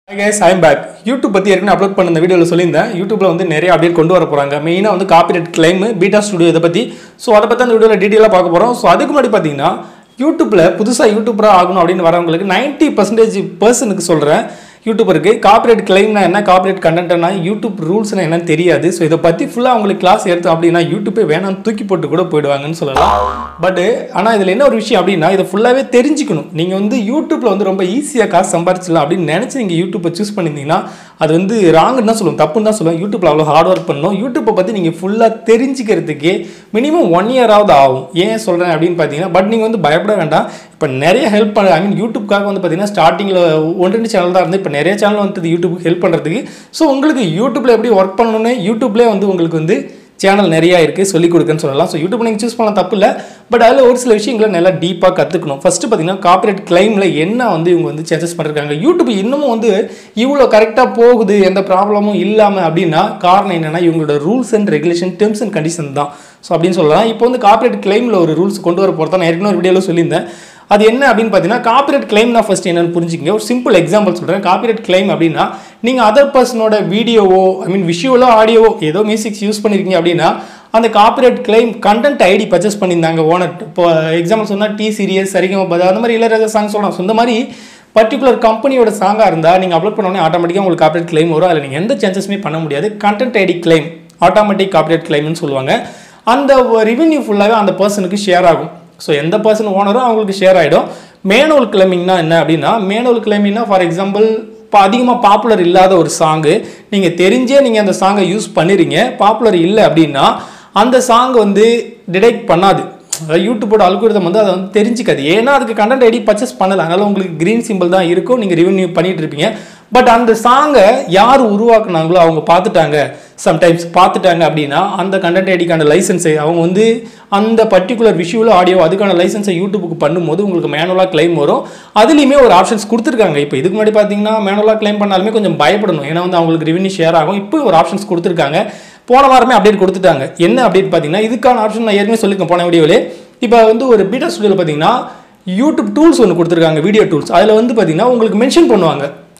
guys I'm back YouTube பற்றி ஏற்கனவே upload பண்ண இந்த வீடியோவில் சொல்லியிருந்தேன் யூடியூப்ல வந்து நிறைய அப்டேட் கொண்டு வர போகிறாங்க மெயினாக வந்து காப்பிரைட் கிளைம் பீட்டா ஸ்டுடியோ இதை பற்றி ஸோ அதை பற்றி அந்த வீடியோவில் டீட்டெயிலாக பார்க்க போகிறோம் ஸோ அதுக்கு முன்னாடி பார்த்தீங்கன்னா யூடியூப்பில் புதுசாக யூடியூபராக ஆகணும் அப்படின்னு வரவங்களுக்கு 90% பர்சன்டேஜ் பர்சனுக்கு சொல்கிறேன் யூடியூபருக்கு காப்பிரைட் கிளைம்னா என்ன காப்பிரைட் கண்டென்ட்னா யூடியூப் ரூல்ஸ்னா என்னன்னு தெரியாது ஸோ இதை பற்றி ஃபுல்லாக அவங்களுக்கு கிளாஸ் எடுத்தோம் அப்படின்னா யூடியூப்பே வேணாம் தூக்கி போட்டு கூட போயிடுவாங்கன்னு சொல்லலாம் பட் ஆனால் இதில் என்ன ஒரு விஷயம் அப்படின்னா இதை ஃபுல்லாகவே தெரிஞ்சுக்கணும் நீங்கள் வந்து யூடியூப்பில் வந்து ரொம்ப ஈஸியாக காசு சம்பாரிச்சிடலாம் அப்படின்னு நினச்சி நீங்கள் யூடியூப்பை சூஸ் பண்ணியிருந்தீங்கன்னா அது வந்து ராங்குன்னு தான் சொல்லுவோம் தப்புன்னு தான் சொல்லுவோம் யூடியூப்பில் அவ்வளோ ஹார்ட் ஒர்க் பண்ணணும் யூடியூப்பை பற்றி நீங்கள் ஃபுல்லாக தெரிஞ்சுக்கிறதுக்கே மினிமம் ஒன் இயராவது ஆகும் ஏன் சொல்கிறேன் அப்படின்னு பார்த்தீங்கன்னா பட் நீங்கள் வந்து பயப்பட வேண்டாம் இப்போ நிறைய ஹெல்ப் பண்ண ஐ மீன் யூடியூப்காக வந்து பார்த்தீங்கன்னா ஸ்டார்டிங்கில் ஒன்று ரெண்டு சேனல் தான் இருந்து இப்போ நிறைய சேனல் வந்து யூடியூப்க்கு ஹெல்ப் பண்ணுறதுக்கு ஸோ உங்களுக்கு யூடியூப்பில் எப்படி ஒர்க் பண்ணணும்னு யூடியூப்லேயே வந்து உங்களுக்கு வந்து சேனல் நிறையா இருக்குது சொல்லிக் கொடுக்குன்னு சொல்லலாம் ஸோ யூடியூப் நீங்கள் சூஸ் பண்ணலாம் தப்பு இல்லை பட் அதில் ஒரு சில விஷயங்களை நல்லா டீப்பாக கற்றுக்கணும் ஃபஸ்ட்டு பார்த்தீங்கன்னா காப்பிரைட் கிளைமில் என்ன வந்து இவங்க வந்து சேஞ்சஸ் பண்ணிருக்காங்க யூடியூப் இன்னமும் வந்து இவ்வளோ கரெக்டாக போகுது எந்த ப்ராப்ளமும் இல்லாமல் அப்படின்னா காரணம் என்னென்னா இவங்களோட rules and regulation terms and condition தான் ஸோ அப்படின்னு சொல்லலாம் இப்போ வந்து காப்பிரைட் கிளைமில் ஒரு ரூல்ஸ் கொண்டு வர போகிறதா நான் ஏற்கனவே ஒரு வீடியோவில் சொல்லியிருந்தேன் அது என்ன அப்படின்னு பார்த்தீங்கன்னா காப்பிரைட் கிளைம்னா ஃபர்ஸ்ட் என்னன்னு புரிஞ்சுக்கங்க ஒரு சிம்பிள் எக்ஸாம்பிள் சொல்கிறேன் காப்பிரைட் கிளைம் அப்படின்னா நீங்கள் அதர் பர்சனோட வீடியோவோ ஐ மீன் விஷுவலோ ஆடியோவோ ஏதோ மியூசிக்ஸ் யூஸ் பண்ணியிருக்கீங்க அப்படின்னா அந்த copyright claim content ID purchase பண்ணியிருந்தாங்க ஓனர் இப்போ எக்ஸாம்பிள் சொன்னால் டி சீரியஸ் சரிகம பதா அந்த மாதிரி இளையராஜா சாங் சொல்லலாம் ஸோ இந்த மாதிரி பர்டிகுலர் கம்பெனியோட சாங்காக இருந்தால் நீங்கள் அப்லோட் பண்ணோடனே ஆட்டோமேட்டிக்காக உங்களுக்கு காப்பிரைட் கிளைம் வரும் அதில் நீங்கள் எந்த சேஞ்சஸுமே பண்ண முடியாது content ID claim automatic copyright கிளைம்னு சொல்லுவாங்க அந்த ரெவென்யூ ஃபுல்லாகவே அந்த பர்சனுக்கு ஷேர் ஆகும் ஸோ எந்த பர்சன் ஓனரோ அவங்களுக்கு ஷேர் ஆகிடும் மேனுவல் கிளைமிங்னா என்ன அப்படின்னா மேனுவல் கிளைமிங்னா ஃபார் எக்ஸாம்பிள் இப்போ அதிகமாக பாப்புலர் இல்லாத ஒரு சாங்கு நீங்கள் தெரிஞ்சே நீங்கள் அந்த சாங்கை யூஸ் பண்ணிடுறீங்க பாப்புலர் இல்லை அப்படின்னா அந்த சாங் வந்து டிடெக்ட் பண்ணாது அதாவது யூடியூபோட அல்கோரிதம் வந்து அதை வந்து தெரிஞ்சுக்காது ஏன்னா அதுக்கு கண்டென்ட் ஐடி பர்ச்சேஸ் பண்ணல அதனால உங்களுக்கு க்ரீன் சிம்பிள் தான் இருக்கும் நீங்கள் ரெவென்யூ பண்ணிட்டு இருப்பீங்க பட் அந்த சாங்கை யார் உருவாக்குனாங்களோ அவங்க பார்த்துட்டாங்க சம்டைம்ஸ் பார்த்துட்டாங்க அப்படின்னா அந்த கண்டென்ட் ஐடிக்கான லைசன்ஸை அவங்க வந்து அந்த பர்டிகுலர் விஷுவலோ ஆடியோ அதுக்கான லைசன்ஸை யூடியூபுக்கு பண்ணும்போது உங்களுக்கு மேனுவலாக கிளைம் வரும் அதுலேயுமே ஒரு ஆப்ஷன்ஸ் கொடுத்துருக்காங்க இப்போ இதுக்கு முன்னாடி பார்த்தீங்கன்னா மேனுவலாக கிளைம் பண்ணாலுமே கொஞ்சம் பயப்படணும் ஏன்னா வந்து அவங்களுக்கு ரெவென்யூ ஷேர் ஆகும் இப்போ ஒரு ஆப்ஷன்ஸ் கொடுத்துருக்காங்க போன வாரமே அப்டேட் கொடுத்துட்டாங்க என்ன அப்டேட் பார்த்தீங்கன்னா இதுக்கான ஆப்ஷன் நான் ஏற்கனவே சொல்லியிருக்கேன் போன வீடியோவிலே இப்போ வந்து ஒரு பீட்டா ஸ்டுடியோவில் பார்த்தீங்கன்னா யூடியூப் டூல்ஸ் ஒன்று கொடுத்துருக்காங்க வீடியோ டூல்ஸ் அதில் வந்து பார்த்தீங்கன்னா உங்களுக்கு மென்ஷன் பண்ணுவாங்க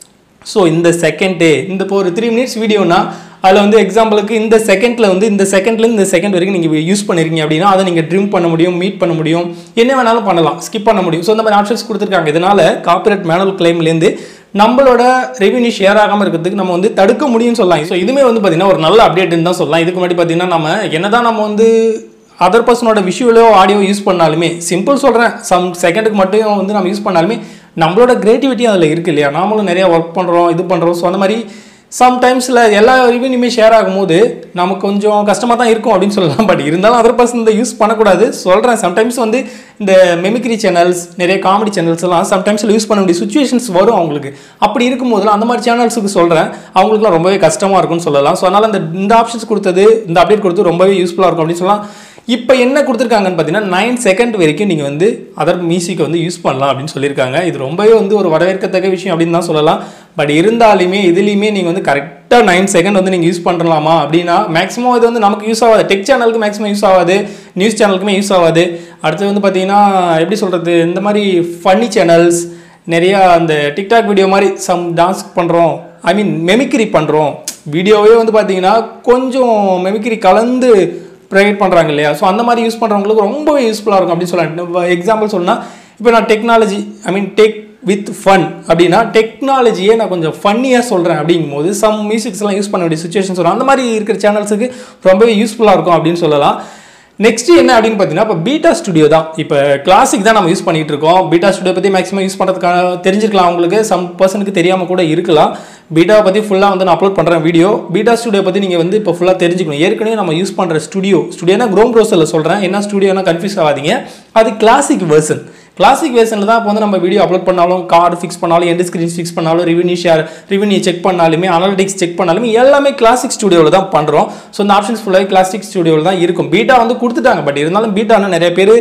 ஸோ இந்த செகண்டு இந்த இப்போ ஒரு த்ரீ மினிட்ஸ் வீடியோனா அதில் வந்து எக்ஸாம்பிளுக்கு இந்த செகண்டில் வந்து இந்த செகண்ட்லேருந்து இந்த செகண்ட் வரைக்கும் நீங்கள் யூஸ் பண்ணிருக்கீங்க அப்படின்னா அதை நீங்கள் ட்ரிம் பண்ண முடியும் மீட் பண்ண முடியும் என்ன வேணாலும் பண்ணலாம் ஸ்கிப் பண்ண முடியும் ஸோ இந்த மாதிரி ஆப்ஷன்ஸ் கொடுத்துருக்காங்க இதனால் காப்பிரைட் மேனுவல் கிளைம்லேருந்து நம்மளோட ரெவன்யூ ஷேர் ஆகாமல் இருக்கிறதுக்கு நம்ம வந்து தடுக்க முடியும்னு சொல்லலாம் ஸோ இதுவுமே வந்து பார்த்தீங்கன்னா ஒரு நல்ல அப்டேட்னு தான் சொல்லலாம் இதுக்கு முன்னாடி பார்த்தீங்கன்னா நம்ம என்னதான் நம்ம வந்து அதர் பர்சனோட விஷுவலோ ஆடியோ யூஸ் பண்ணாலுமே சிம்பிள் சொல்கிறேன் சம் செகண்டுக்கு மட்டும் வந்து நம்ம யூஸ் பண்ணாலுமே நம்மளோட கிரியேட்டிவிட்டி அதில் இருக்குது இல்லையா நாமளும் நிறைய ஒர்க் பண்ணுறோம் இது பண்ணுறோம் ஸோ அந்த மாதிரி சம்டைம்ஸில் எல்லா ரெவன்யூமே ஷேர் ஆகும்போது நமக்கு கொஞ்சம் கஷ்டமாக தான் இருக்கும் அப்படின்னு சொல்லலாம் பட் இருந்தாலும் அதர் பர்சன் இந்த யூஸ் பண்ணக்கூடாது சொல்கிறேன் சம்டைம்ஸ் வந்து இந்த மெமிக்ரி சேனல்ஸ் நிறைய காமெடி சேனல்ஸ் எல்லாம் சம்டைம்ஸில் யூஸ் பண்ண வேண்டிய சுச்சுவேஷன்ஸ் வரும் அவங்களுக்கு அப்படி இருக்கும்போதெல்லாம் அந்த மாதிரி சேனல்ஸுக்கு சொல்கிறேன் அவங்களுக்குலாம் ரொம்பவே கஷ்டமாக இருக்கும்னு சொல்லலாம் ஸோ அதனால் இந்த இந்த ஆப்ஷன்ஸ் கொடுத்தது இந்த அப்டேட் கொடுத்து ரொம்பவே யூஸ்ஃபுல்லாக இருக்கும் அப்படின்னு சொல்லலாம் இப்போ என்ன கொடுத்துருக்காங்கன்னு பார்த்தீங்கன்னா நைன் செகண்ட் வரைக்கும் நீங்கள் வந்து அதர் மியூசிக்கை வந்து யூஸ் பண்ணலாம் அப்படின்னு சொல்லியிருக்காங்க இது ரொம்பவே வந்து ஒரு வரவேற்கத்தக்க விஷயம் அப்படின்னு தான் சொல்லலாம் பட் இருந்தாலுமே இதுலேயுமே நீங்கள் வந்து கரெக்டாக நைன் செகண்ட் வந்து நீங்கள் யூஸ் பண்ணலாமா அப்படின்னா மேக்ஸிமம் இது வந்து நமக்கு யூஸ் ஆகாது டெக் சேனலுக்கு மேக்ஸிமம் யூஸ் ஆகாது நியூஸ் சேனலுக்குமே யூஸ் ஆகாது அடுத்து வந்து பார்த்தீங்கன்னா எப்படி சொல்கிறது இந்த மாதிரி ஃபன்னி சேனல்ஸ் நிறையா அந்த டிக்டாக் வீடியோ மாதிரி சம் டான்ஸ் பண்ணுறோம் ஐ மீன் மெமிக்ரி பண்ணுறோம் வீடியோவே வந்து பார்த்தீங்கன்னா கொஞ்சம் மெமிக்ரி கலந்து ப்ரொவைட் பண்ணுறாங்க இல்லையா ஸோ அந்த மாதிரி யூஸ் பண்ணுறவங்களுக்கு ரொம்பவே யூஸ்ஃபுல்லாக இருக்கும் அப்படின்னு சொல்லலாம் எக்ஸாம்பிள் சொன்னால் இப்போ நான் technology I mean tech with fun அப்படின்னா டெக்னாலஜியே நான் கொஞ்சம் ஃபன்னியாக சொல்கிறேன் அப்படிங்கும்போது சம் மியூசிக்ஸ்லாம் யூஸ் பண்ண வேண்டிய சுச்சுவேஷன் சொல்கிறேன் அந்த மாதிரி இருக்கிற சேனல்ஸுக்கு ரொம்பவே யூஸ்ஃபுல்லாக இருக்கும் அப்படின்னு சொல்லலாம் நெக்ஸ்ட் என்ன அப்படின்னு பார்த்தீங்கன்னா இப்போ பீட்டா ஸ்டுடியோ தான் இப்போ கிளாசிக் தான் நம்ம யூஸ் பண்ணிட்டு இருக்கோம் பீட்டா ஸ்டுடியோ பற்றி மேக்ஸிமம் யூஸ் பண்ணுறதுக்கான தெரிஞ்சிருக்கலாம் உங்களுக்கு சம் பர்சனுக்கு தெரியாமல் கூட இருக்கலாம் பீட்டாவை பற்றி ஃபுல்லாக வந்து நான் அப்லோட் பண்ணுறேன் வீடியோ பீட்டா ஸ்டுடியோ பற்றி நீங்கள் வந்து இப்போ ஃபுல்லாக தெரிஞ்சுக்கணும் ஏற்கனவே நம்ம யூஸ் பண்ணுற ஸ்டுடியோ ஸ்டுடியோனா க்ரோம் ப்ரோசரில் சொல்கிறேன் என்ன ஸ்டுடியோனா கன்ஃபியூஸ் ஆகாதீங்க அது கிளாசிக் வெர்ஷன் கிளாசிக் வேர்ஷனில் தான் இப்போ வந்து நம்ம வீடியோ அப்லோட் பண்ணாலும் கார்டு ஃபிக்ஸ் பண்ணாலும் எண்ட் ஸ்க்ரீன் ஃபிக்ஸ் பண்ணாலும் ரெவன்யூ ஷேர் ரெவன்யூ செக் பண்ணாலுமே அனாலிட்டிக்ஸ் செக் பண்ணாலுமே எல்லாமே கிளாசிக் ஸ்டுடியோவில் தான் பண்ணுறோம் ஸோ இந்த ஆப்ஷன்ஸ் ஃபுல்லாக கிளாசிக் ஸ்டுடியோவில் தான் இருக்கும் பீட்டா வந்து கொடுத்துட்டாங்க பட் இருந்தாலும் பீட்டானா நிறைய பேர்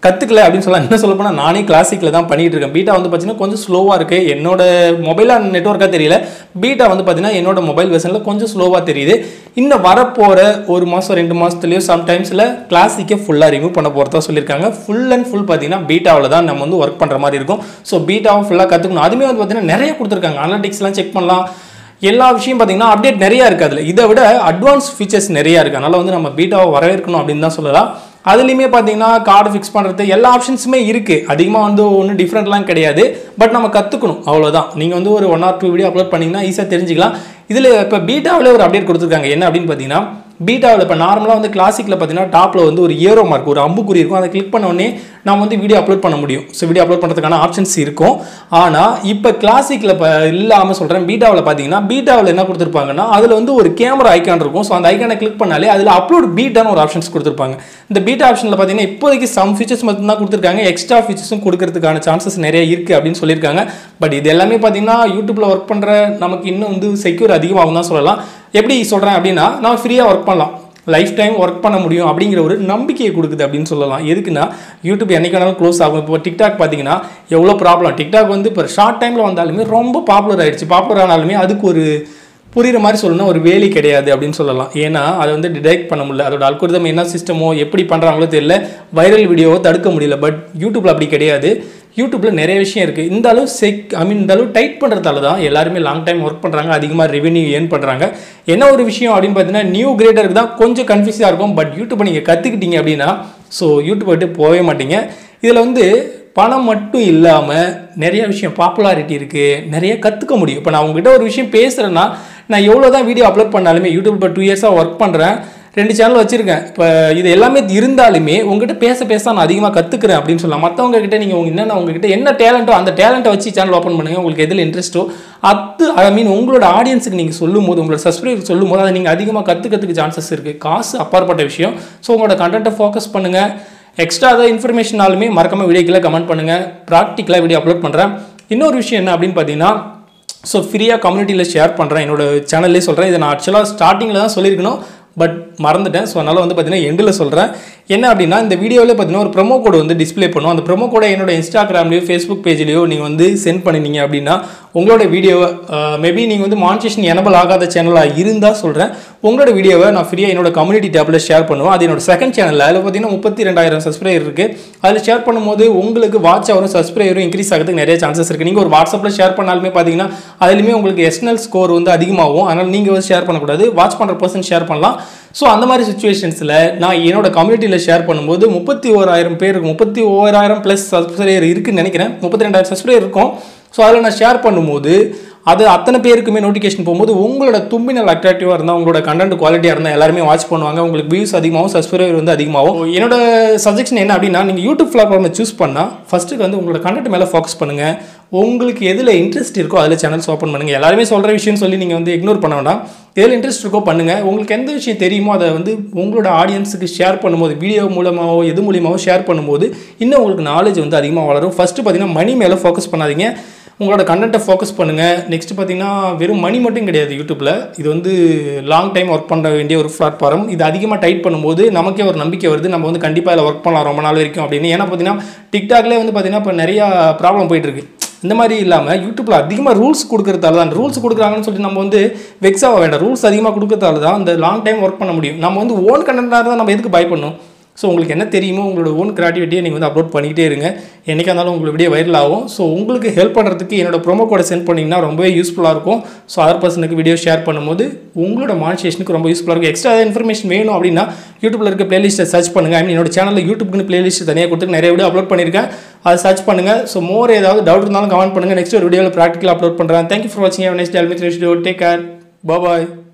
கற்றுக்கல அப்படின்னு சொல்லலாம் என்ன சொல்ல போனால் நானே கிளாசிக்கில் தான் பண்ணிட்டு இருக்கேன் பீட்டா வந்து பார்த்தீங்கன்னா கொஞ்சம் ஸ்லோவாக இருக்குது என்னோட மொபைலாக நெட்ஒர்க்காக தெரியல பீட்டா வந்து பார்த்தீங்கன்னா என்னோட மொபைல் வெர்ஷனில் கொஞ்சம் ஸ்லோவாக தெரியுது இன்னும் வரப்போகிற ஒரு மாதம் ரெண்டு மாதத்துலேயோ சம்டைம்ஸில் கிளாசிக்கை ஃபுல்லாக ரிமூவ் பண்ண போகிறதா சொல்லியிருக்காங்க ஃபுல் அண்ட் ஃபுல் பார்த்தீங்கன்னா பீட்டாவில் தான் நம்ம வந்து ஒர்க் பண்ணுற மாதிரி இருக்கும் ஸோ பீட்டாவும் ஃபுல்லாக கற்றுக்கணும் அதுவுமே வந்து பார்த்தீங்கன்னா நிறைய கொடுத்துருக்காங்க அனலிட்டிக்ஸ்லாம் செக் பண்ணலாம் எல்லா விஷயம் பார்த்தீங்கன்னா அப்டேட் நிறையா இருக்குது அதில் இதை விட அட்வான்ஸ் ஃபீச்சர்ஸ் நிறையா இருக்குது அதனால் வந்து நம்ம பீட்டாவை வரவேற்கணும் அப்படின்னு தான் சொல்லலாம் அதுலேயுமே பார்த்தீங்கன்னா கார்டு ஃபிக்ஸ் பண்ணுறது எல்லா ஆப்ஷன்ஸுமே இருக்குது அதிகமாக வந்து ஒன்றும் டிஃப்ரெண்ட்லாம் கிடையாது பட் நம்ம கற்றுக்கணும் அவ்வளோதான் நீங்கள் வந்து ஒரு one or two video upload பண்ணிங்கன்னா ஈஸியாக தெரிஞ்சுக்கலாம் இதில் இப்போ பீட்டாவில் ஒரு அப்டேட் கொடுத்துருக்காங்க என்ன அப்படின்னு பார்த்தீங்கன்னா பீட்டாவில் இப்போ நார்மலாக வந்து கிளாசிக்கில் பார்த்தீங்கன்னா டாப்பில் வந்து ஒரு ஏரோ மார்க் ஒரு அம்புக்குறி இருக்கும் அதை கிளிக் பண்ண உடனே நம்ம வந்து வீடியோ அப்லோட் பண்ண முடியும் ஸோ வீடியோ அப்லோட் பண்ணுறதுக்கான ஆப்ஷன்ஸ் இருக்கும் ஆனால் இப்போ கிளாசிக்கில் இப்போ இல்லாமல் சொல்கிறேன் பீட்டாவில் பார்த்தீங்கன்னா பீட்டாவில் என்ன கொடுத்துருப்பாங்கன்னா அதில் வந்து ஒரு கேமரா ஐக்கான் இருக்கும் ஸோ அந்த ஐக்கானை கிளிக் பண்ணாலே அதில் அப்லோட் பீட்டான ஒரு ஆப்ஷன்ஸ் கொடுத்துருப்பாங்க இந்த பீட்டா ஆப்ஷனில் பார்த்தீங்கன்னா இப்போதைக்கு சம் ஃபீச்சர்ஸ் மட்டும் தான் கொடுத்துருக்காங்க எக்ஸ்ட்ரா ஃபீச்சர்ஸும் கொடுக்கறதுக்கான சான்சஸ் நிறைய இருக்குது அப்படின்னு சொல்லியிருக்காங்க பட் இது எல்லாமே பார்த்தீங்கன்னா யூடியூப்பில் ஒர்க் பண்ணுற நமக்கு இன்னும் வந்து செக்யூர் அதிகமாகும் தான் சொல்லலாம் எப்படி சொல்கிறேன் அப்படின்னா நம்ம ஃப்ரீயாக ஒர்க் பண்ணலாம் லைஃப் டைம் ஒர்க் பண்ண முடியும் அப்படிங்கிற ஒரு நம்பிக்கையை கொடுக்குது அப்படின்னு சொல்லலாம் எதுக்குன்னா யூடியூப் என்னைக்கு வேணாலும் க்ளோஸ் ஆகும் இப்போ டிக்டாக் பார்த்தீங்கன்னா எவ்வளோ ப்ராப்ளம் டிக்டாக் வந்து இப்போ ஷார்ட் டைமில் வந்தாலுமே ரொம்ப பாப்புலர் ஆயிடுச்சு பாப்புலர் ஆனாலுமே அதுக்கு ஒரு புரியுற மாதிரி சொல்லணும்னா ஒரு வேலி கிடையாது அப்படின்னு சொல்லலாம் ஏன்னா அதை வந்து டிடெக்ட் பண்ண முடியல அதோட அல்கோரிதம் என்ன சிஸ்டமோ எப்படி பண்ணுறாங்களோ தெரியல வைரல் வீடியோவை தடுக்க முடியல பட் யூடியூப்பில் அப்படி கிடையாது யூடியூப்பில் நிறைய விஷயம் இருக்குது இந்த அளவு செக் ஐ மீன் இந்த அளவு டைட் பண்ணுறதால தான் எல்லாருமே லாங் டைம் ஒர்க் பண்ணுறாங்க அதிகமாக ரெவென்யூ ஏர்ன் பண்ணுறாங்க என்ன ஒரு விஷயம் அப்படின்னு பார்த்தீங்கன்னா நியூ கிரியேட்டருக்கு தான் கொஞ்சம் கன்ஃபியூஸாக இருக்கும் பட் யூடியூப்பை நீங்கள் கற்றுக்கிட்டீங்க அப்படின்னா ஸோ யூடியூப் விட்டு போகவே மாட்டீங்க இதில் வந்து பணம் மட்டும் இல்லாமல் நிறைய விஷயம் பாப்புலாரிட்டி இருக்குது நிறைய கற்றுக்க முடியும் இப்போ நான் உங்ககிட்ட ஒரு விஷயம் பேசுகிறேன்னா நான் எவ்வளோ தான் வீடியோ அப்லோட் பண்ணாலுமே யூடியூப் இப்போ டூ இயர்ஸாக ஒர்க் பண்ணுறேன் ரெண்டு சேனல் வச்சுருக்கேன் இப்போ இது எல்லாமே இருந்தாலுமே உங்ககிட்ட பேச பேச நான் அதிகமாக கற்றுக்குறேன் அப்படின்னு சொல்லலாம் மற்றவங்க கிட்ட நீங்கள் உங்க என்னென்ன உங்ககிட்ட என்ன டேலண்ட்டோ அந்த டேலண்ட்டை வச்சு சேனல் ஓப்பன் பண்ணுங்க உங்களுக்கு எதில் இன்ட்ரெஸ்ட்டோ அது ஐ மீன் உங்களோட ஆடியன்ஸுக்கு நீங்கள் சொல்லும் போது உங்களோட சப்ஸ்கிரைபர் சொல்லும் போது அதை நீங்கள் அதிகமாக கற்றுக்கிறதுக்கு சான்சஸ் இருக்குது காசு அப்பாற்பட்ட விஷயம் ஸோ உங்களோட கண்டென்ட்டை ஃபோக்கஸ் பண்ணுங்கள் எக்ஸ்ட்ரா ஏதாவது இன்ஃபர்மேஷனாலுமே மறக்காம வீடியோக்கில் கமெண்ட் பண்ணுங்கள் ப்ராக்டிக்கலாக வீடியோ அப்லோட் பண்ணுறேன் இன்னொரு விஷயம் என்ன அப்படின்னு பார்த்தீங்கன்னா ஸோ ஃப்ரீயாக கம்யூனிட்டியில் ஷேர் பண்ணுறேன் என்னோட சேனல்லே சொல்கிறேன் இதை நான் ஆக்சுவலாக ஸ்டார்டிங்கில் தான் சொல்லியிருக்கணும் பட் மறந்துட்டேன் ஸோ அதனால் வந்து பார்த்தீங்கன்னா எண்டில் சொல்கிறேன் என்ன அப்படின்னா இந்த வீடியோவில் பார்த்தீங்கன்னா ஒரு ப்ரோமோ கோடு வந்து டிஸ்ப்ளே பண்ணும் அந்த ப்ரோமோ கோடை என்னோட இன்ஸ்டாகிராம்லேயோ ஃபேஸ்புக் பேஜ்லேயோ நீங்கள் வந்து சென்ட் பண்ணினீங்க அப்படின்னா உங்களோட வீடியோவை மேபி நீங்கள் வந்து மானிட்டேஷன் எனபிள் ஆகாத சேனலாக இருந்தால் சொல்கிறேன் உங்களோட வீடியோவை நான் ஃப்ரீயாக என்னோட கம்யூனிட்டி டேப்பில் ஷேர் பண்ணுவேன் அது என்னோட செகண்ட் சேனலில் அதில் பார்த்தீங்கன்னா முப்பத்தி ரெண்டாயிரம் சப்ஸ்கிரைபர் இருக்குது அதில் ஷேர் பண்ணும்போது உங்களுக்கு வாட்ச் அவரும் சப்ஸ்கிரைபரும் இன்க்ரீஸ் ஆகிறதுக்கு நிறைய சான்சஸ் இருக்குது நீங்கள் ஒரு வாட்ஸ்அப்பில் ஷேர் பண்ணாலுமே பார்த்தீங்கன்னா அதுலேயுமே உங்களுக்கு எஸ்என்எல் ஸ்கோர் வந்து அதிகமாகும் அதனால் நீங்கள் வந்து ஷேர் பண்ணக்கூடாது வாட்ச் பண்ணுற பர்சன் ஷேர் பண்ணலாம் ஸோ அந்த மாதிரி சுச்சுவேஷன்ஸில் நான் என்னோட கம்யூனிட்டியில் ஷேர் பண்ணும்போது முப்பத்தி ஓராயிரம் பேர் முப்பத்தி ஓராயிரம் ப்ளஸ் சப்ஸ்கிரைபர் இருக்குன்னு நினைக்கிறேன் முப்பத்தி ரெண்டாயிரம் சப்ஸ்கிரைபர் இருக்கும் ஸோ அதில் நான் ஷேர் பண்ணும்போது அது அத்தனை பேருக்குமே நோட்டிஃபிகேஷன் போகும்போது உங்களோட தும்பினல் அட்ராக்டிவாக இருந்தால் உங்களோட கண்டென்ட் குவாலிட்டியாக இருந்தால் எல்லாருமே வாட்ச் பண்ணுவாங்க உங்களுக்கு வியூஸ் அதிகமாகும் சப்ஸ்கிரைபர் வந்து அதிகமாகும் என்னோட சஜெக்ஷன் என்ன அப்படின்னா நீங்கள் யூடியூப் பிளாட்ஃபார்மை சூஸ் பண்ணால் ஃபஸ்ட்டுக்கு வந்து உங்களோட கண்டென்ட் மேலே ஃபோக்கஸ் பண்ணுங்கள் உங்களுக்கு எதில் இன்ட்ரெஸ்ட் இருக்கோ அதில் சேனல்ஸ் ஓப்பன் பண்ணுங்கள் எல்லாருமே சொல்கிற விஷயம் சொல்லி நீங்கள் வந்து இக்னோர் பண்ண வேண்டாம் எதில் இன்ட்ரெஸ்ட் இருக்கோ பண்ணுங்கள் உங்களுக்கு எந்த விஷயம் தெரியுமோ அதை வந்து உங்களோட ஆடியன்ஸுக்கு ஷேர் பண்ணும்போது வீடியோ மூலமாகவோ எது மூலியமாகவோ ஷேர் பண்ணும்போது இன்னும் உங்களுக்கு நாலேஜ் வந்து அதிகமாக வளரும் ஃபஸ்ட்டு பார்த்தீங்கன்னா மணி மேலே ஃபோக்கஸ் பண்ணாதீங்க உங்களோட கண்டென்ட்டை ஃபோக்கஸ் பண்ணுங்கள் நெக்ஸ்ட் பார்த்தீங்கன்னா வெறும் மணி மட்டும் கிடையாது யூடியூப்பில் இது வந்து லாங் டைம் ஒர்க் பண்ண வேண்டிய ஒரு பிளாட்ஃபார்ம் இது அதிகமாக டைட் பண்ணும்போது நமக்கே ஒரு நம்பிக்கை வருது நம்ம வந்து கண்டிப்பாக இதில் ஒர்க் பண்ணலாம் ரொம்ப நாள் வரைக்கும் அப்படின்னு ஏன்னா பார்த்தீங்கன்னா டிக்டாக்லேயே வந்து பார்த்தீங்கன்னா இப்போ நிறையா ப்ராப்ளம் போயிட்டுருக்கு இந்த மாதிரி இல்லாமல் யூடியூப்பில் அதிகமாக ரூல்ஸ் கொடுக்கறதால தான் ரூல்ஸ் கொடுக்குறாங்கன்னு சொல்லிட்டு நம்ம வந்து வெக்ஸ் ஆக வேண்டாம் ரூல்ஸ் அதிகமாக கொடுக்கறதால தான் அந்த லாங் டைம் ஒர்க் பண்ண முடியும் நம்ம வந்து ஓன் கண்டென்ட்டாக தான் நம்ம எதுக்கு பை பண்ணணும் ஸோ உங்களுக்கு என்ன தெரியுமோ உங்களோட ஓன் கிராட்டிவிட்டியை நீங்கள் வந்து அப்லோட் பண்ணிக்கிட்டே இருங்க என்றைக்கா இருந்தாலும் உங்களுக்கு வீடியோ வைரல் ஆகும் ஸோ உங்களுக்கு ஹெல்ப் பண்ணுறதுக்கு என்னோட ப்ரோமோ கோடை சென்ட் பண்ணிங்கன்னா ரொம்பவே யூஸ்ஃபுல்லாக இருக்கும் ஸோ அதர் பர்சனுக்கு வீடியோ ஷேர் பண்ணும்போது உங்களோட மானிட்டேஷனுக்கு ரொம்ப யூஸ்ஃபுல்லாக இருக்கும் எக்ஸ்ட்ரா இன்ஃபர்மேஷன் வேணும் அப்படின்னா யூடியூப்பில் இருக்க பிளேலிஸ்ட்டை சர்ச் பண்ணுங்கள் ஐ மீன் என்னோட சேனலில் யூடியூப்னு பிளேலிஸ்ட் தனியாக கொடுத்து நிறைய வீடியோ அப்லோட் பண்ணியிருக்கேன் அதை சர்ச் பண்ணுங்கள் ஸோ மோர் ஏதாவது டவுட் இருந்தாலும் கமெண்ட் பண்ணுங்கள் நெக்ஸ்ட் ஒரு வீடியோவில் ப்ராக்டிக்கல் அப்லோட் பண்ணுறேன் தேங்க்யூ ஃபார் வாட்சிங் நெக்ஸ்ட் அல்மித் வீடியோ டேக் கேர் பாய்